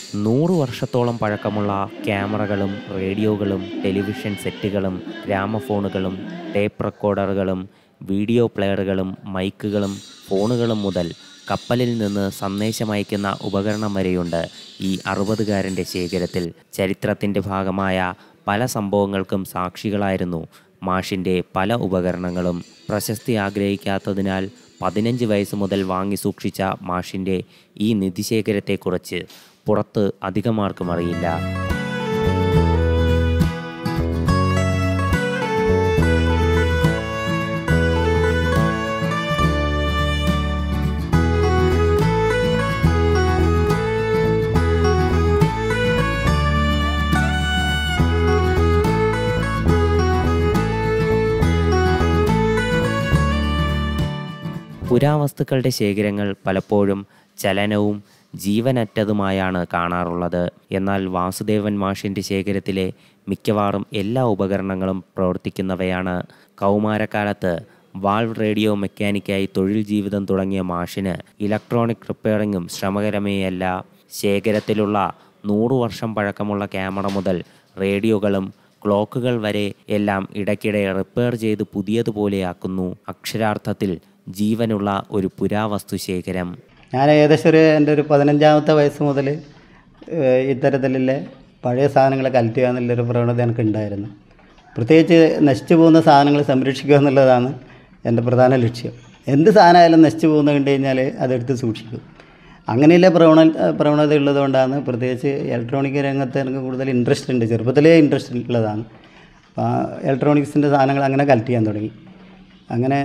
നൂറു വർഷത്തോളം പഴക്കമുള്ള ക്യാമറകളും റേഡിയോകളും ടെലിവിഷൻ സെറ്റുകളും ഗ്രാമഫോണുകളും ടേപ്പ് റെക്കോർഡറുകളും വീഡിയോ പ്ലെയറുകളും മൈക്കുകളും ഫോണുകളും മുതൽ കപ്പലിൽ നിന്ന് സന്ദേശമയക്കുന്ന ഉപകരണം വരെയുണ്ട് ഈ അറുപതുകാരൻ്റെ ശേഖരത്തിൽ ചരിത്രത്തിൻ്റെ ഭാഗമായ പല സംഭവങ്ങൾക്കും സാക്ഷികളായിരുന്നു മാഷിൻ്റെ പല ഉപകരണങ്ങളും പ്രശസ്തി ആഗ്രഹിക്കാത്തതിനാൽ പതിനഞ്ച് വയസ്സ് മുതൽ വാങ്ങി സൂക്ഷിച്ച മാഷിൻ്റെ ഈ നിധിശേഖരത്തെക്കുറിച്ച് പുറത്ത് അധികമാർക്കും അറിയില്ല പുരാവസ്തുക്കളുടെ ശേഖരങ്ങൾ പലപ്പോഴും ചലനവും ജീവനറ്റതുമായാണ് കാണാറുള്ളത് എന്നാൽ വാസുദേവൻ മാഷിൻ്റെ ശേഖരത്തിലെ മിക്കവാറും എല്ലാ ഉപകരണങ്ങളും പ്രവർത്തിക്കുന്നവയാണ് കൗമാരക്കാലത്ത് വാൾവ് റേഡിയോ മെക്കാനിക്കായി തൊഴിൽ ജീവിതം തുടങ്ങിയ മാഷിന് ഇലക്ട്രോണിക് റിപ്പയറിങ്ങും ശ്രമകരമേയല്ല ശേഖരത്തിലുള്ള നൂറു വർഷം പഴക്കമുള്ള ക്യാമറ മുതൽ റേഡിയോകളും ക്ലോക്കുകൾ വരെ എല്ലാം ഇടയ്ക്കിടെ റിപ്പയർ ചെയ്ത് പുതിയതുപോലെയാക്കുന്നു അക്ഷരാർത്ഥത്തിൽ ജീവനുള്ള ഒരു പുരാവസ്തു ശേഖരം ഞാൻ ഏകദേശം ഒരു എൻ്റെ ഒരു പതിനഞ്ചാമത്തെ വയസ്സ് മുതൽ ഇത്തരത്തിലുള്ള പഴയ സാധനങ്ങൾ കളക്ട് ചെയ്യുക എന്നുള്ളൊരു പ്രവണത എനിക്ക് ഉണ്ടായിരുന്നു പ്രത്യേകിച്ച് നശിച്ചു പോകുന്ന സാധനങ്ങൾ സംരക്ഷിക്കുക എന്നുള്ളതാണ് എൻ്റെ പ്രധാന ലക്ഷ്യം എന്ത് സാധനമായാലും നശിച്ചു പോകുന്ന കണ്ടു കഴിഞ്ഞാൽ അതെടുത്ത് സൂക്ഷിക്കും അങ്ങനെയുള്ള പ്രവണ പ്രവണത ഉള്ളതുകൊണ്ടാണ് പ്രത്യേകിച്ച് ഇലക്ട്രോണിക് രംഗത്ത് എനിക്ക് കൂടുതൽ ഇൻട്രസ്റ്റ് ഉണ്ട് ചെറുപ്പത്തിലേ ഇൻട്രസ്റ്റ് ഉള്ളതാണ് അപ്പോൾ ഇലക്ട്രോണിക്സിൻ്റെ സാധനങ്ങൾ അങ്ങനെ കളക്ട് ചെയ്യാൻ തുടങ്ങി അങ്ങനെ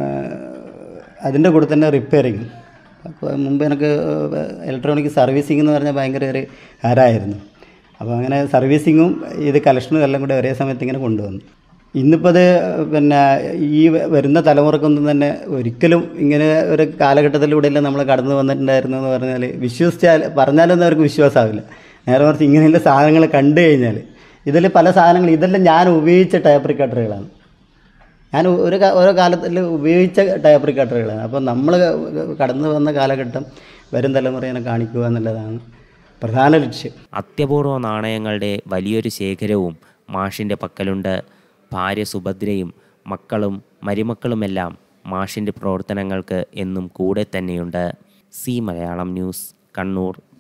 അതിൻ്റെ കൂടെ തന്നെ റിപ്പയറിങ് അപ്പോൾ മുമ്പ് എനിക്ക് ഇലക്ട്രോണിക് സർവീസിംഗ് എന്ന് പറഞ്ഞാൽ ഭയങ്കര ഒരു ഹരായിരുന്നു അപ്പോൾ അങ്ങനെ സർവീസിങ്ങും ഇത് കളക്ഷനും എല്ലാം കൂടെ ഒരേ സമയത്ത് ഇങ്ങനെ കൊണ്ടുവന്നു ഇന്നിപ്പോൾ അത് പിന്നെ ഈ വരുന്ന തലമുറക്കൊന്നും തന്നെ ഒരിക്കലും ഇങ്ങനെ ഒരു കാലഘട്ടത്തിലൂടെയല്ല നമ്മൾ കടന്നു വന്നിട്ടുണ്ടായിരുന്നു എന്ന് പറഞ്ഞാൽ വിശ്വസിച്ചാൽ പറഞ്ഞാലൊന്നും അവർക്ക് വിശ്വാസമാവില്ല നേരെ മറിച്ച് ഇങ്ങനെയുള്ള സാധനങ്ങൾ കണ്ടു കഴിഞ്ഞാൽ ഇതിൽ പല സാധനങ്ങൾ ഇതെല്ലാം ഞാൻ ഉപയോഗിച്ച ടൈപ്പ് റിക്കട്ടറുകളാണ് ഞാൻ ഒരു കാ- ഓരോ കാലത്തിൽ ഉപയോഗിച്ച ടൈപ്പ് റിക്കട്ടറുകളാണ് അപ്പോൾ നമ്മൾ കടന്നു വന്ന കാലഘട്ടം വരും തലമുറയെ കാണിക്കുക എന്നുള്ളതാണ് പ്രധാന ലക്ഷ്യം അത്യപൂർവ നാണയങ്ങളുടെ വലിയൊരു ശേഖരവും മാഷിൻ്റെ പക്കലുണ്ട് ഭാര്യ സുഭദ്രയും മക്കളും മരുമക്കളുമെല്ലാം മാഷിൻ്റെ പ്രവർത്തനങ്ങൾക്ക് എന്നും കൂടെ തന്നെയുണ്ട് സി മലയാളം ന്യൂസ് കണ്ണൂർ